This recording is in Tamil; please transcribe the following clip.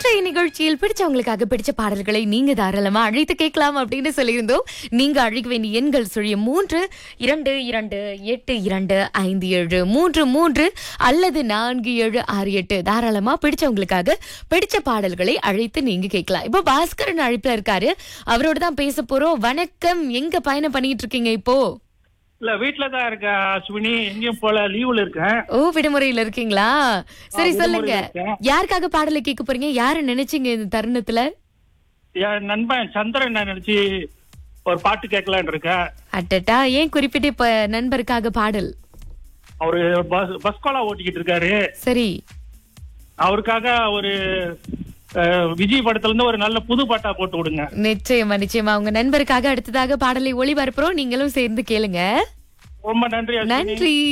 இன்றைய நிகழ்ச்சியில் பிடிச்சவங்களுக்காக பிடிச்ச பாடல்களை நீங்க தாராளமா அழைத்து கேட்கலாம் அப்படின்னு சொல்லியிருந்தோம் நீங்க அழைக்க வேண்டிய எண்கள் சுழிய மூன்று இரண்டு இரண்டு எட்டு இரண்டு ஐந்து ஏழு மூன்று மூன்று அல்லது நான்கு ஏழு ஆறு எட்டு தாராளமா பிடிச்சவங்களுக்காக பிடிச்ச பாடல்களை அழைத்து நீங்க கேட்கலாம் இப்போ பாஸ்கரன் அழைப்புல இருக்காரு அவரோட தான் பேச போறோம் வணக்கம் எங்க பயணம் பண்ணிட்டு இருக்கீங்க இப்போ இல்ல வீட்ல தான் இருக்கேன் அஸ்வினி எங்கேயும் போல லீவுல இருக்கேன் ஓ விடுமுறையில இருக்கீங்களா சரி விடுமுறையில சொல்லுங்க இருக்கேன். யாருக்காக பாடலை கேட்க போறீங்க யாரு நினைச்சீங்க இந்த தருணத்துல என் நண்பன் சந்திரன் நினைச்சு ஒரு பாட்டு கேட்கலான்னு இருக்கேன் அட்டட்டா ஏன் குறிப்பிட்டு இப்ப நண்பருக்காக பாடல் அவரு பஸ் பஸ் கோலா ஓட்டிக்கிட்டு இருக்காரு சரி அவருக்காக ஒரு அஹ், விஜய் படத்துல இருந்து ஒரு நல்ல புது பாட்டா போட்டு விடுங்க நிச்சயமா நிச்சயமா உங்க நண்பருக்காக அடுத்ததாக பாடலை ஒளிபரப்புறோம் நீங்களும் சேர்ந்து கேளுங்க ரொம்ப நன்றி அஸ்வினி நன்றி